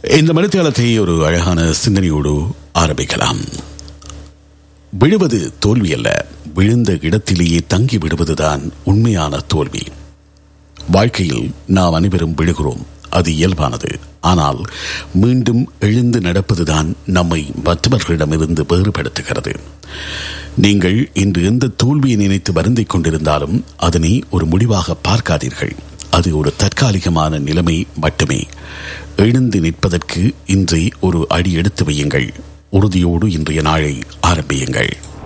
இந்த மணித்தியாலத்தை ஒரு அழகான சிந்தனையோடு ஆரம்பிக்கலாம் விழுவது தோல்வி அல்ல விழுந்த இடத்திலேயே தங்கி விடுவதுதான் உண்மையான தோல்வி வாழ்க்கையில் நாம் அனைவரும் விழுகிறோம் அது இயல்பானது ஆனால் மீண்டும் எழுந்து நடப்பதுதான் நம்மை மற்றவர்களிடமிருந்து வேறுபடுத்துகிறது நீங்கள் இன்று எந்த தோல்வியை நினைத்து வருந்திக் கொண்டிருந்தாலும் அதனை ஒரு முடிவாக பார்க்காதீர்கள் அது ஒரு தற்காலிகமான நிலைமை மட்டுமே எழுந்து நிற்பதற்கு இன்றே ஒரு அடி எடுத்து வையுங்கள் உறுதியோடு இன்றைய நாளை ஆரம்பியுங்கள்